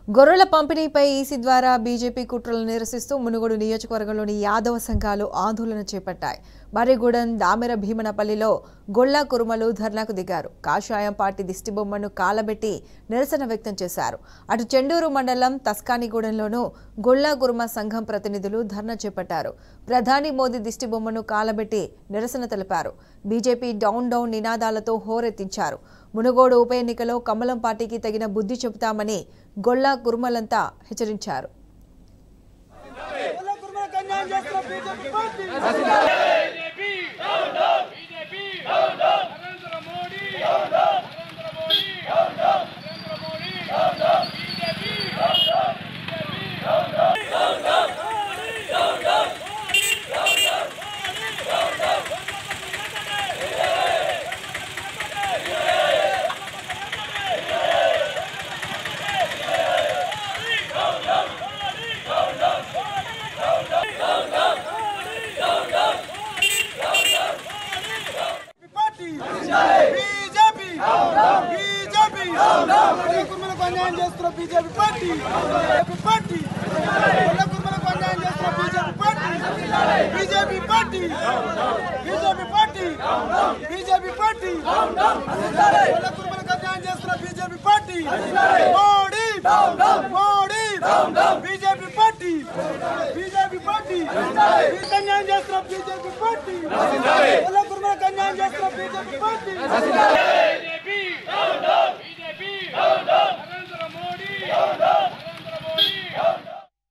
గొర్రెల పంపిణీపై ఈసీ ద్వారా బీజేపీ కుట్రలను నిరసిస్తూ మునుగోడు నియోజకవర్గంలోని యాదవ సంఘాలు ఆందోళన చేపట్టాయి మర్రిగూడెం దామెర భీమనపల్లిలో గొల్లా కురుమలు ధర్నాకు దిగారు కాషాయం పార్టీ దిష్టిబొమ్మను కాలబెట్టి నిరసన వ్యక్తం చేశారు అటు చెండూరు మండలం తస్కానిగూడెంలోనూ గొల్లా కురుమ సంఘం ప్రతినిధులు ధర్నా చేపట్టారు ప్రధాని మోదీ దిష్టిబొమ్మను కాలబెట్టి నిరసన తెలిపారు బీజేపీ డౌన్ డౌన్ నినాదాలతో హోరెత్తించారు మునుగోడు ఉప ఎన్నికలో కమలం పార్టీకి తగిన బుద్ధి చెబుతామని గొల్లా కురుమలంతా హెచ్చరించారు కుల కుర్మల కన్యాయం చేస్తున్న BJP party BJP BJP Narendra Modi Narendra Modi Narendra Modi BJP party BJP BJP కుల కుర్మలకు అన్యాయం చేస్తున్న బీజేపీ పార్టీ బీజేపీ పార్టీ కుల కుర్మలకు అన్యాయం చేస్తున్న BJP party BJP party BJP party BJP party కుల కుర్మలకు అన్యాయం చేస్తున్న BJP party Modi Modi BJP party BJP party వీరికి అన్యాయం చేస్తున్న బీజేపీ పార్టీ కుల కుర్మలకు అన్యాయం చేస్తున్న బీజేపీ పార్టీ